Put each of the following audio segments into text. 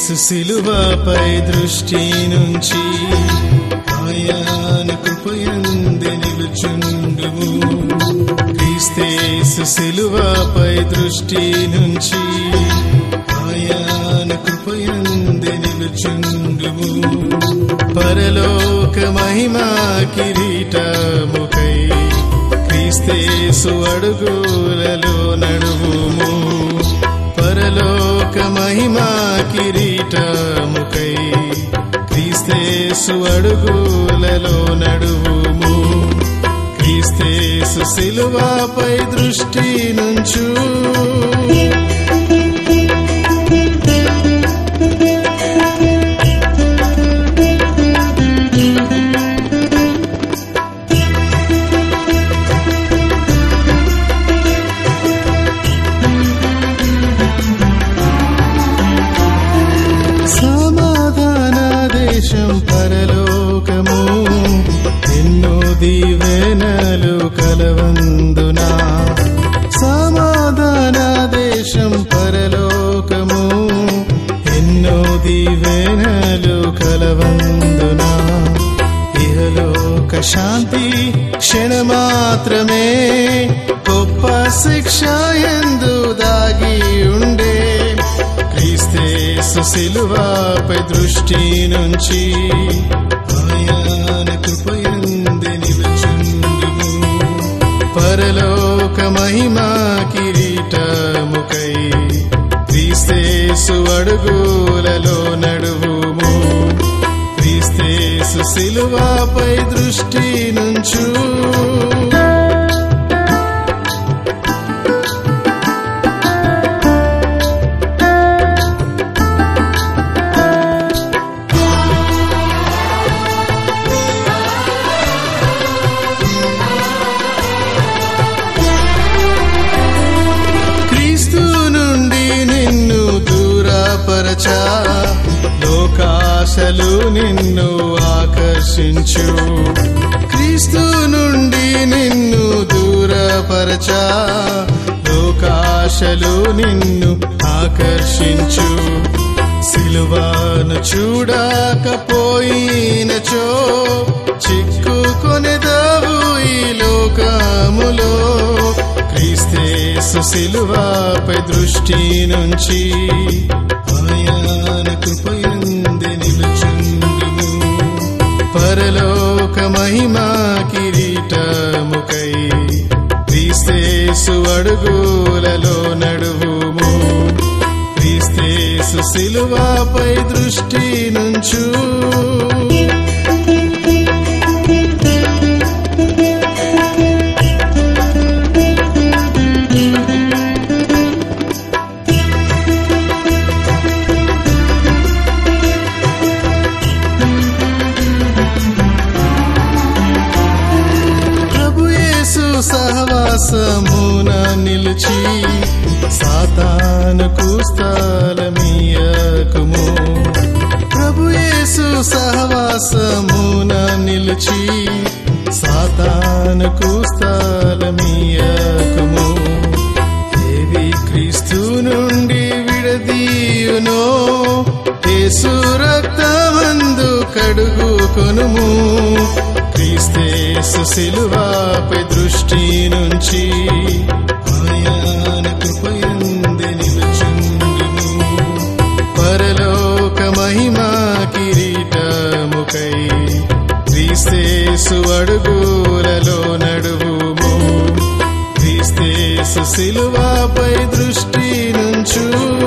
క్రీస్తేసు శిలువపై దృష్టి నుంచి ఆయన కృపయంది నిలుచుండుము క్రీస్తేసు శిలువపై దృష్టి నుంచి ఆయన కృపయంది నిలుచుండుము పరలోక మహిమా కిరీటముకై క్రీస్తేసు అడుగులలో నడువుము పరలోక మహిమా కిరీటముకై క్రీస్తేసు అడుగులలో నడువుము క్రీస్తేసు శిలువపై దృష్టి నుంచు సమాధాన దేశం పరలోకము ఎన్నో దీవెనలు కలవందునా సమాధాన దేశం పరలోకము ఎన్నో దీవెనలు కలవందునా ఇహలోక శాంతి క్షణమాత్రమే గొప్ప శిక్ష ఎందు దాగి ఉండే క్రీస్తేసు శిలువపై దృష్టి నుంచి ఆయన కృపయంది నిలుచుండుము పరలోక మహిమా కిరీటముకై క్రీస్తేసు అడుగులలో నడువుము క్రీస్తేసు శిలువపై దృష్టి నుంచు క్రీస్తు నుండి నిన్ను దూరపరచా లోకాశలు నిన్ను ఆకర్షించు క్రీస్తు నుండి నిన్ను దూరపరచా లోకాశలు నిన్ను ఆకర్షించు సిలువాను చూడకపోయినచో చిక్కుకొనిదావు ఈ లోకములో క్రీస్తేసు శిలువపై దృష్టి నుంచి ఆయన కృపయంది నిలుచుండుము పరలోక మహిమా కిరీటముకై క్రీస్తేసు అడుగులలో నడువుము క్రీస్తేసు శిలువపై దృష్టి నుంచు ప్రభు యేసు సహవాసమున నిలిచి సాతానుకు స్థలమీయకుము ప్రభు యేసు సహవాసమున నిలిచి సాతానుకు స్థలమీయకుము దేవి క్రీస్తు నుండి విడదీయునో యేసు రక్తమందు కడుగు కొనుము క్రీస్తేసు శిలువపై దృష్టి నుంచి ఆయన కృపయంది నిలుచుండును పరలోక మహిమా కిరీటముకై క్రీస్తేసు అడుగులలో నడువుము క్రీస్తేసు శిలువపై దృష్టి నుంచు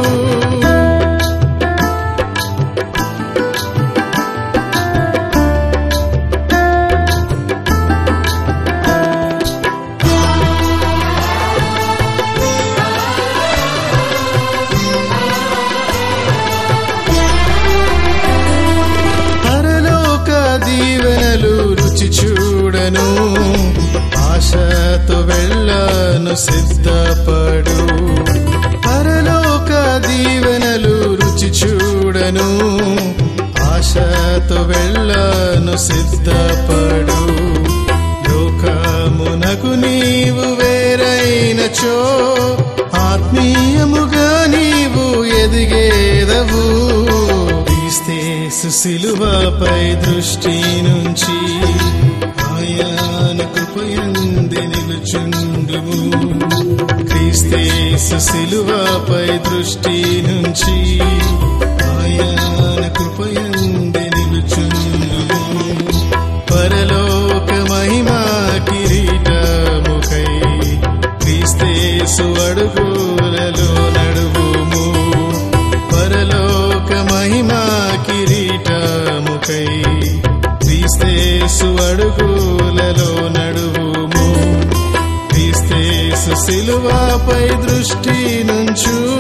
పరలోక దీవెనలు రుచి చూడను ఆశతో వెళ్ళను సిద్ధపడు పరలోక దీవెనలు రుచి చూడను ఆశతో వెళ్ళను సిద్ధపడు లోకమునకు నీవు వేరైనచో ఆత్మీయముగా నీవు ఎదిగేదవు క్రీస్తేసు శిలువపై దృష్టి నుంచి ఆయన కృపయంది నిలుచుండుము క్రీస్తేసు శిలువపై దృష్టి నుంచి ఆయన కృపయంది నిలుచుండుము పరలోక మహిమా కిరీటముకై క్రీస్తేసు అడుగులలో నడువుము పరలోక మహిమా కిరీటముకై క్రీస్తేసు అడుగులలో నడువుము క్రీస్తేసు శిలువపై దృష్టి నుంచు